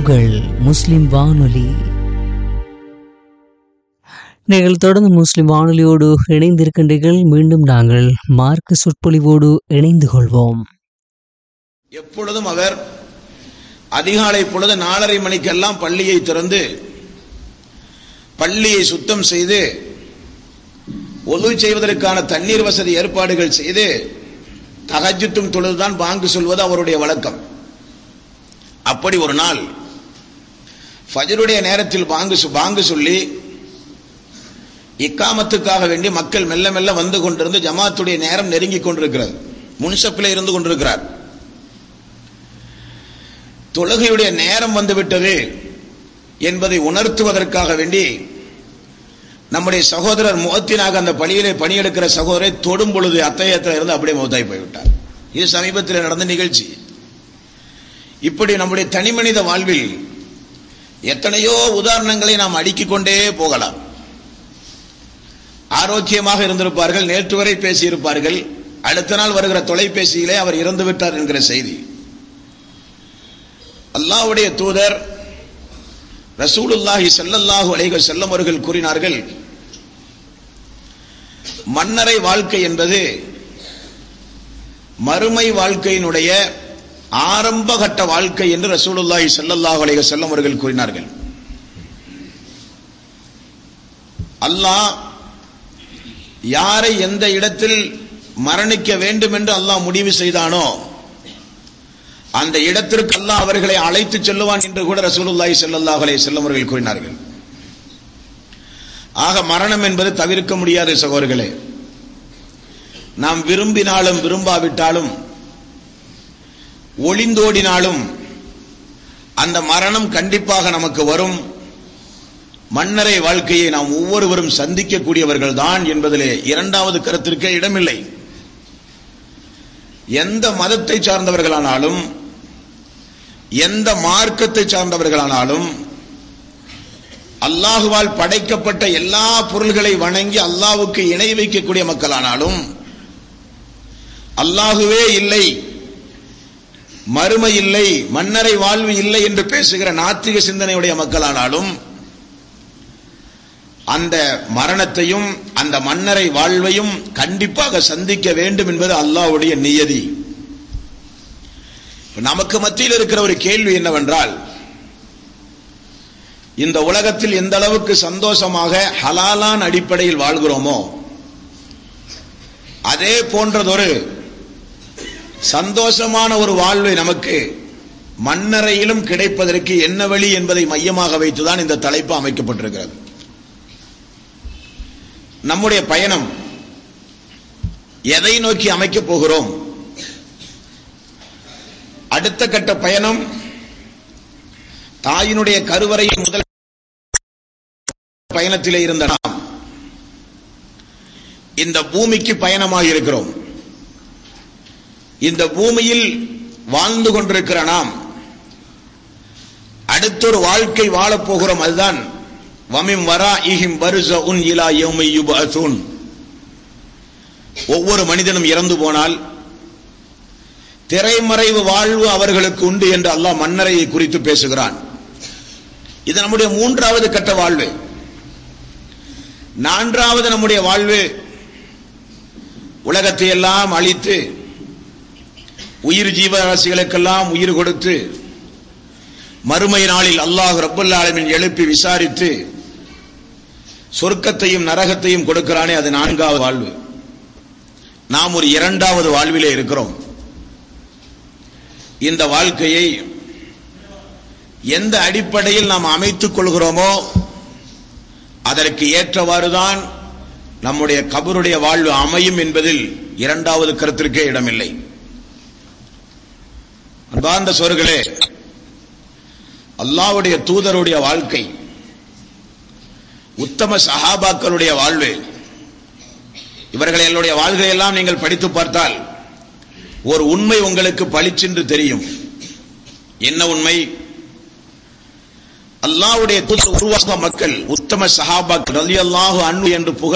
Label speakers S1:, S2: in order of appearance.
S1: உங்கள் முஸ்லிம் வானொலி நீங்கள் தொடர்ந்து முஸ்லிம் வானொலியோடு இணைந்திருக்கின்றீர்கள் மீண்டும் நாங்கள் மார்க்க சொற்பொழிவோடு இணைந்து கொள்வோம்
S2: எப்பொழுதும் அவர் அதிகாலை பொழுது நாலரை மணிக்கெல்லாம் பள்ளியை திறந்து பள்ளியை சுத்தம் செய்து ஒது செய்வதற்கான தண்ணீர் வசதி ஏற்பாடுகள் செய்து தகஜத்தும் தொழுதுதான் பாங்கு சொல்வது அவருடைய வழக்கம் அப்படி ஒரு நாள் ஃபஜருடைய நேரத்தில் பாங்கு சொ- பாங்கு சொல்லி இக்காமத்துக்காக வேண்டி மக்கள் மெல்ல மெல்ல வந்து கொண்டிருந்து ஜமாத்துடைய நேரம் நெருங்கிக் கொண்டிருக்கிறது முன்சப்பில் இருந்து கொண்டிருக்கிறார் தொழுகையுடைய நேரம் வந்துவிட்டது என்பதை உணர்த்துவதற்காக வேண்டி நம்முடைய சகோதரர் முகத்தினாக அந்த பணியிலே பணியெடுக்கிற சகோதரை தொடும் பொழுது அத்தகையத்தில் இருந்து அப்படியே முகத்தாய் போய்விட்டார் இது சமீபத்தில் நடந்த நிகழ்ச்சி இப்படி நம்முடைய தனிமனித வாழ்வில் எத்தனையோ உதாரணங்களை நாம் அடுக்கிக் கொண்டே போகலாம் ஆரோக்கியமாக இருந்திருப்பார்கள் நேற்று வரை பேசியிருப்பார்கள் அடுத்த நாள் வருகிற தொலைபேசியிலே அவர் இறந்து விட்டார் என்கிற செய்தி அல்லாஹ்வுடைய தூதர் ரசூலுல்லாஹி ஸல்லல்லாஹு அலைஹி வஸல்லம் அவர்கள் கூறினார்கள் மன்னரை வாழ்க்கை என்பது மறுமை வாழ்க்கையினுடைய ஆரம்ப கட்ட வாழ்க்கை என்று ரசூலுல்லாஹி ஸல்லல்லாஹு அலைஹி வஸல்லம் அவர்கள் கூறினார்கள் அல்லாஹ் யாரை எந்த இடத்தில் மரணிக்க வேண்டும் என்று அல்லாஹ் முடிவு செய்தானோ அந்த இடத்திற்கு அல்லாஹ் அவர்களை அழைத்து செல்லுவான் என்று கூட ரசூலுல்லாஹி ஸல்லல்லாஹு அலைஹி வஸல்லம் அவர்கள் கூறினார்கள் ஆக மரணம் என்பது தவிர்க்க முடியாத சகோதரர்களே நாம் விரும்பினாலும் விரும்பாவிட்டாலும் ஒளிந்தோடினாலும் அந்த மரணம் கண்டிப்பாக நமக்கு வரும் மன்னரை வாழ்க்கையை நாம் ஒவ்வொருவரும் சந்திக்கக்கூடியவர்கள் தான் என்பதிலே இரண்டாவது கருத்திற்கே இடமில்லை எந்த மதத்தை சார்ந்தவர்களானாலும் எந்த மார்க்கத்தை சார்ந்தவர்களானாலும் அல்லாஹுவால் படைக்கப்பட்ட எல்லா பொருள்களை வணங்கி அல்லாஹ்வுக்கு இணை வைக்கக்கூடிய மக்களானாலும் அல்லாஹுவே இல்லை மறுமை இல்லை மன்னரை வாழ்வு இல்லை என்று பேசுகிற நாத்திக சிந்தனையுடைய மக்களானாலும் அந்த மரணத்தையும் அந்த மன்னரை வாழ்வையும் கண்டிப்பாக சந்திக்க வேண்டும் என்பது அல்லாஹ்வுடைய நியதி நமக்கு மத்தியில் இருக்கிற ஒரு கேள்வி என்னவென்றால் இந்த உலகத்தில் எந்த அளவுக்கு சந்தோஷமாக ஹலாலான் அடிப்படையில் வாழ்கிறோமோ அதே போன்றதொரு சந்தோஷமான ஒரு வாழ்வை நமக்கு மன்னரையிலும் கிடைப்பதற்கு என்ன வழி என்பதை மையமாக வைத்துதான் இந்த தலைப்பு அமைக்கப்பட்டிருக்கிறது நம்முடைய பயணம் எதை நோக்கி அமைக்கப் போகிறோம் அடுத்த கட்ட பயணம் தாயினுடைய கருவறையின் முதல் பயணத்திலே இருந்த நாம் இந்த பூமிக்கு பயணமாக இருக்கிறோம் இந்த பூமியில் வாழ்ந்து கொண்டிருக்கிற நாம் அடுத்தொரு வாழ்க்கை வாழப் போகிறோம் அதுதான் வமிம் வரா இஹிம் வருச உன் இலா யௌமை யுபஅஸூன் ஒவ்வொரு மனிதனும் இறந்து போனால் திரைமறைவு வாழ்வு அவர்களுக்கு உண்டு என்று அல்லாஹ் மன்னரையை குறித்து பேசுகிறான் இது நம்முடைய மூன்றாவது கட்ட வாழ்வு நான்காவது நம்முடைய வாழ்வு உலகத்தை எல்லாம் அழித்து உயிர் ஜீவராசிகளுக்கெல்லாம் உயிர் கொடுத்து மறுமை நாளில் அல்லாஹ் ரப்பல் ஆலமீன் எழுப்பி விசாரித்து சொர்க்கத்தையும் நரகத்தையும் கொடுக்கிறானே அது நான்காவது வாழ்வு நாம் ஒரு இரண்டாவது வாழ்விலே இருக்கிறோம் இந்த வாழ்க்கையை எந்த அடிப்படையில் நாம் அமைத்துக் கொள்கிறோமோ அதற்கு ஏற்றவாறுதான் நம்முடைய கபருடைய வாழ்வு அமையும் என்பதில் இரண்டாவது கருத்திற்கே இடமில்லை அன்பார்ந்த சோர்களே அல்லாஹ்வுடைய தூதருடைய வாழ்க்கை உத்தம சஹாபாக்களுடைய வாழ்வு இவர்கள் என்னுடைய வாழ்க்கையெல்லாம் நீங்கள் படித்து பார்த்தால் ஒரு உண்மை உங்களுக்கு பளிச்சென்று தெரியும் என்ன உண்மை அல்லாஹ்வுடைய தூதர் உருவாக்க மக்கள் உத்தம சஹாபாக்கள் ரலியல்லாஹு அன்ஹு என்று புகழ்